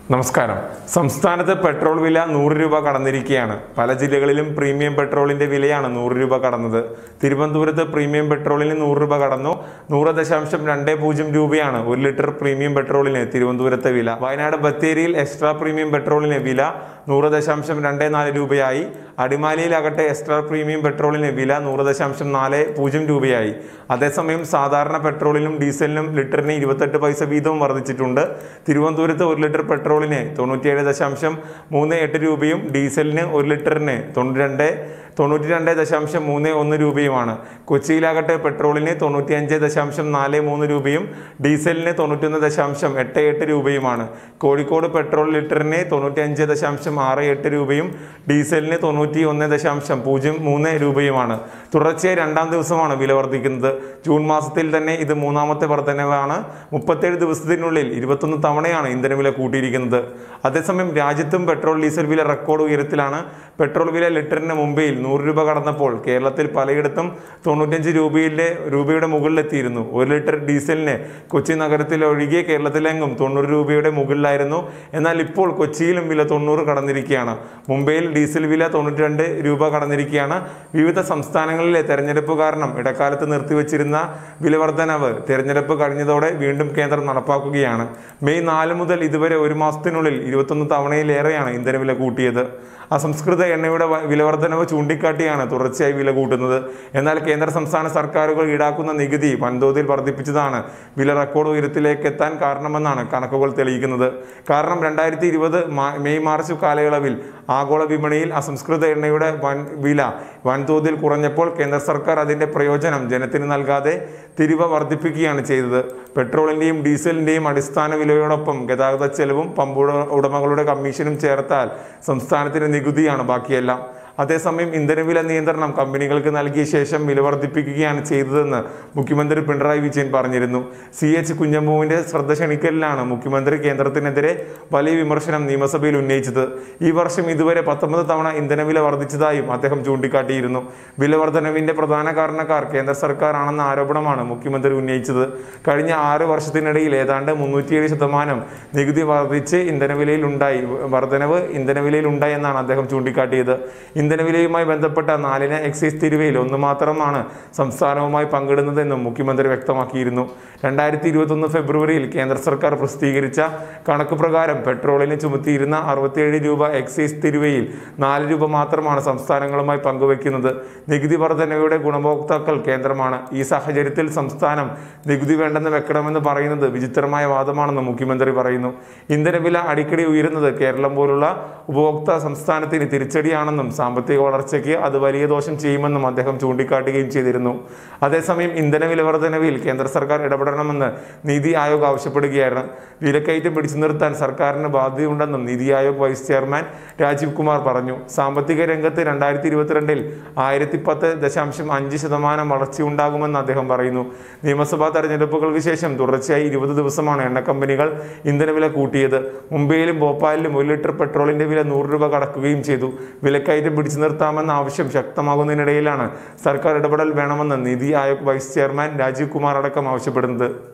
നമസ്കാരം സംസ്ഥാനത്ത് പെട്രോൾ വില നൂറ് രൂപ കടന്നിരിക്കുകയാണ് പല ജില്ലകളിലും പ്രീമിയം പെട്രോളിന്റെ വിലയാണ് നൂറ് രൂപ കടന്നത് തിരുവനന്തപുരത്ത് പ്രീമിയം പെട്രോളിന് നൂറ് രൂപ കടന്നു നൂറ് ദശാംശം രണ്ട് പൂജ്യം രൂപയാണ് ഒരു ലിറ്റർ പ്രീമിയം പെട്രോളിന് തിരുവനന്തപുരത്തെ വില വയനാട് ബത്തേരിയിൽ എക്സ്ട്രാ പ്രീമിയം പെട്രോളിന് വില നൂറ് ദശാംശം രണ്ട് നാല് രൂപയായി അടിമാലിയിലാകട്ടെ എക്സ്ട്രാ പ്രീമിയം പെട്രോളിന് വില നൂറ് ദശാംശം നാല് പൂജ്യം രൂപയായി അതേസമയം സാധാരണ പെട്രോളിനും ഡീസലിനും ലിറ്ററിന് ഇരുപത്തെട്ട് പൈസ വീതവും വർദ്ധിച്ചിട്ടുണ്ട് തിരുവനന്തപുരത്ത് ഒരു ലിറ്റർ പെട്രോളിന് തൊണ്ണൂറ്റിയേഴ് ദശാംശം മൂന്ന് എട്ട് രൂപയും ഡീസലിന് ഒരു ലിറ്ററിന് തൊണ്ണൂറ്റി രണ്ട് തൊണ്ണൂറ്റി രണ്ട് ദശാംശം മൂന്ന് ഒന്ന് രൂപയുമാണ് കൊച്ചിയിലാകട്ടെ പെട്രോളിന് തൊണ്ണൂറ്റിയഞ്ച് ദശാംശം നാല് മൂന്ന് രൂപയും ഡീസലിന് തൊണ്ണൂറ്റൊന്ന് ദശാംശം എട്ട് എട്ട് രൂപയുമാണ് കോഴിക്കോട് പെട്രോൾ ലിറ്ററിന് തൊണ്ണൂറ്റിയഞ്ച് ദശാംശം ആറ് എട്ട് രൂപയും ഡീസലിന് തൊണ്ണൂറ്റി ഒന്ന് ദശാംശം പൂജ്യം മൂന്ന് രൂപയുമാണ് തുടർച്ചയായി രണ്ടാം ദിവസമാണ് വില വർദ്ധിക്കുന്നത് ജൂൺ മാസത്തിൽ തന്നെ ഇത് മൂന്നാമത്തെ വർധനവാണ് മുപ്പത്തേഴ് ദിവസത്തിനുള്ളിൽ ഇരുപത്തൊന്ന് തവണയാണ് ഇന്ധനവില കൂട്ടിയിരിക്കുന്നത് അതേസമയം രാജ്യത്തും പെട്രോൾ ഡീസൽ വില റെക്കോർഡ് ഉയരത്തിലാണ് പെട്രോൾ വില ലിറ്ററിന് മുംബൈയിൽ നൂറ് രൂപ കടന്നപ്പോൾ കേരളത്തിൽ പലയിടത്തും തൊണ്ണൂറ്റഞ്ച് രൂപയിലെ രൂപയുടെ മുകളിലെത്തിയിരുന്നു ഒരു ലിറ്റർ ഡീസലിന് കൊച്ചി നഗരത്തിൽ ഒഴികെ കേരളത്തിലെങ്ങും തൊണ്ണൂറ് രൂപയുടെ മുകളിലായിരുന്നു എന്നാൽ ഇപ്പോൾ കൊച്ചിയിലും വില തൊണ്ണൂറ് കടന്നിരിക്കുകയാണ് മുംബൈയിൽ ഡീസൽ വില തൊണ്ണൂറ്റി രണ്ട് രൂപ കടന്നിരിക്കുകയാണ് വിവിധ സംസ്ഥാനങ്ങളിലെ തെരഞ്ഞെടുപ്പ് കാരണം ഇടക്കാലത്ത് നിർത്തിവച്ചിരുന്ന വില വർധനവ് തെരഞ്ഞെടുപ്പ് കഴിഞ്ഞതോടെ വീണ്ടും കേന്ദ്രം നടപ്പാക്കുകയാണ് മെയ് നാല് മുതൽ ഇതുവരെ ഒരു മാസത്തിനുള്ളിൽ ഇരുപത്തൊന്ന് തവണയിലേറെയാണ് ഇന്ധനവില കൂട്ടിയത് അസംസ്കൃത എണ്ണയുടെ വ- വിലവർധനവ് ചൂണ്ടിക്കാട്ടിയാണ് തുടർച്ചയായി വില കൂട്ടുന്നത് എന്നാൽ കേന്ദ്ര സംസ്ഥാന സർക്കാരുകൾ ഈടാക്കുന്ന നികുതി വൻതോതിൽ വർദ്ധിപ്പിച്ചതാണ് വില റെക്കോർഡ് ഉയരത്തിലേക്ക് എത്താൻ കാരണമെന്നാണ് കണക്കുകൾ തെളിയിക്കുന്നത് കാരണം രണ്ടായിരത്തി ഇരുപത് മെയ് മാർച്ച് കാലയളവിൽ ആഗോള വിപണിയിൽ അസംസ്കൃത എണ്ണയുടെ വൻ വില വൻതോതിൽ കുറഞ്ഞപ്പോൾ കേന്ദ്ര സർക്കാർ അതിന്റെ പ്രയോജനം ജനത്തിന് നൽകാതെ തിരിവ വർദ്ധിപ്പിക്കുകയാണ് ചെയ്തത് പെട്രോളിന്റെയും ഡീസലിന്റെയും അടിസ്ഥാന വിലയോടൊപ്പം ഗതാഗത ചെലവും പമ്പ് ഉട- ഉടമകളുടെ കമ്മീഷനും ചേർത്താൽ സംസ്ഥാനത്തിന് നികുതിയാണ് ബാക്കിയെല്ലാം അതേസമയം ഇന്ധനവില നിയന്ത്രണം കമ്പനികൾക്ക് നൽകിയ ശേഷം വില വർദ്ധിപ്പിക്കുകയാണ് ചെയ്തതെന്ന് മുഖ്യമന്ത്രി പിണറായി വിജയൻ പറഞ്ഞിരുന്നു സി എച്ച് കുഞ്ഞമ്പുവിന്റെ ശ്രദ്ധ ക്ഷണിക്കലിലാണ് മുഖ്യമന്ത്രി കേന്ദ്രത്തിനെതിരെ വലിയ വിമർശനം നിയമസഭയിൽ ഉന്നയിച്ചത് ഈ വർഷം ഇതുവരെ പത്തൊമ്പത് തവണ ഇന്ധനവില വർദ്ധിച്ചതായും അദ്ദേഹം ചൂണ്ടിക്കാട്ടിയിരുന്നു വില വർധനവിന്റെ പ്രധാന കാരണക്കാർ കേന്ദ്ര സർക്കാർ ആണെന്ന ആരോപണമാണ് മുഖ്യമന്ത്രി ഉന്നയിച്ചത് കഴിഞ്ഞ ആറ് വർഷത്തിനിടയിൽ ഏതാണ്ട് മുന്നൂറ്റിയേഴ് ശതമാനം നികുതി വർദ്ധിച്ച് ഇന്ധനവിലയിൽ ഉണ്ടായി വർധനവ് ഇന്ധനവിലയിൽ ഉണ്ടായി എന്നാണ് അദ്ദേഹം ചൂണ്ടിക്കാട്ടിയത് ഇന്ധനവിലയുമായി ബന്ധപ്പെട്ട നാലിന എക്സൈസ് തിരുവയിൽ ഒന്ന് മാത്രമാണ് സംസ്ഥാനവുമായി പങ്കിടുന്നതെന്നും മുഖ്യമന്ത്രി വ്യക്തമാക്കിയിരുന്നു രണ്ടായിരത്തി ഇരുപത്തൊന്ന് ഫെബ്രുവരിയിൽ കേന്ദ്ര സർക്കാർ പ്രസിദ്ധീകരിച്ച കണക്ക് പ്രകാരം പെട്രോളിന് ചുമത്തിയിരുന്ന അറുപത്തിയേഴ് രൂപ എക്സൈസ് തിരുവയിൽ നാല് രൂപ മാത്രമാണ് സംസ്ഥാനങ്ങളുമായി പങ്കുവയ്ക്കുന്നത് നികുതി വർധനയുടെ ഗുണഭോക്താക്കൾ കേന്ദ്രമാണ് ഈ സാഹചര്യത്തിൽ സംസ്ഥാനം നികുതി വേണ്ടെന്ന് വെക്കണമെന്ന് പറയുന്നത് വിചിത്രമായ വാദമാണെന്ന് മുഖ്യമന്ത്രി പറയുന്നു ഇന്ധനവില അടിക്കടി ഉയരുന്നത് കേരളം പോലുള്ള ഉപഭോക്ത സംസ്ഥാനത്തിന് തിരിച്ചടിയാണെന്നും സാമ്പത്തിക വളർച്ചയ്ക്ക് അത് വലിയ ദോഷം ചെയ്യുമെന്നും അദ്ദേഹം ചൂണ്ടിക്കാട്ടുകയും ചെയ്തിരുന്നു അതേസമയം ഇന്ധനവില വർധനവിൽ കേന്ദ്ര സർക്കാർ ഇടപെടണമെന്ന് നീതി ആയോഗ് ആവശ്യപ്പെടുകയായിരുന്നു വിലക്കയറ്റം പിടിച്ചു നിർത്താൻ സർക്കാരിന് ബാധ്യതയുണ്ടെന്നും നീതി ആയോഗ് വൈസ് ചെയർമാൻ രാജീവ് കുമാർ പറഞ്ഞു സാമ്പത്തിക രംഗത്ത് രണ്ടായിരത്തി ഇരുപത്തിരണ്ടിൽ ആയിരത്തി പത്ത് ദശാംശം അഞ്ച് ശതമാനം വളർച്ചയുണ്ടാകുമെന്ന് അദ്ദേഹം പറയുന്നു നിയമസഭാ തെരഞ്ഞെടുപ്പുകൾക്ക് ശേഷം തുടർച്ചയായി ഇരുപത് ദിവസമാണ് എണ്ണ കമ്പനികൾ ഇന്ധനവില കൂട്ടിയത് മുംബൈയിലും ഭോപ്പാലിലും ഒരു ലിറ്റർ പെട്രോളിന്റെ വില നൂറ് രൂപ കടക്കുകയും ചെയ്തു വിലക്കയറ്റം പിടിച്ചു നിർത്താമെന്ന ആവശ്യം ശക്തമാകുന്നതിനിടയിലാണ് സർക്കാർ ഇടപെടൽ വേണമെന്ന് നീതി ആയോഗ് വൈസ് ചെയർമാൻ രാജീവ് കുമാർ അടക്കം ആവശ്യപ്പെടുന്നത്